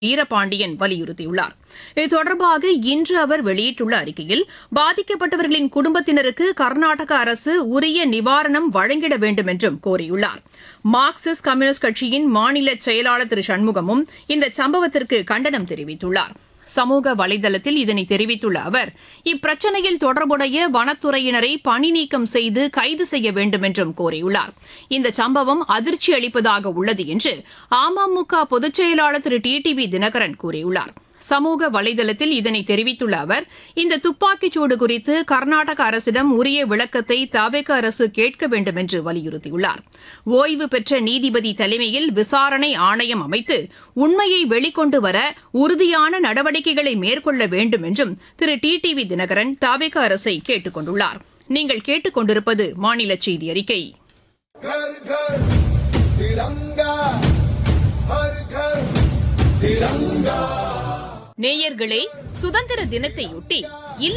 வீரபாண்டியன் வலியுறுத்தியுள்ளார் இது தொடர்பாக இன்று அவர் வெளியிட்டுள்ள அறிக்கையில் பாதிக்கப்பட்டவர்களின் குடும்பத்தினருக்கு கர்நாடக அரசு உரிய நிவாரணம் வழங்கிட வேண்டும் என்றும் கோரியுள்ளார் மார்க்சிஸ்ட் கம்யூனிஸ்ட் கட்சியின் மாநில செயலாளர் திரு சண்முகமும் இந்த சம்பவத்திற்கு கண்டனம் தெரிவித்துள்ளார் சமூக வலைதளத்தில் இதனை தெரிவித்துள்ள அவர் இப்பிரச்சனையில் தொடர்புடைய வனத்துறையினரை பணி நீக்கம் செய்து கைது செய்ய வேண்டும் என்றும் கோரியுள்ளார் இந்த சம்பவம் அதிர்ச்சி அளிப்பதாக உள்ளது என்று அமமுக பொதுச் செயலாளர் Thiru T T V Dhinakaran கூறியுள்ளார் சமூக வலைதளத்தில் இதனை தெரிவித்துள்ள அவர் இந்த துப்பாக்கிச்சூடு குறித்து கர்நாடக அரசிடம் உரிய விளக்கத்தை தவேக அரசு கேட்க வேண்டும் என்று வலியுறுத்தியுள்ளார் ஓய்வு பெற்ற நீதிபதி தலைமையில் விசாரணை ஆணையம் அமைத்து உண்மையை வெளிக்கொண்டு வர உறுதியான நடவடிக்கைகளை மேற்கொள்ள வேண்டும் என்றும் Thiru T T V Dhinakaran TVK அரசை கேட்டுக் கொண்டுள்ளார் நீங்கள் கேட்டுக் கொண்டிருப்பது மாநில செய்தி அறிக்கை घर घर तिरंगा हर घर तिरंगा நேயர்களே சுதந்திர தினத்தையொட்டி இல்ல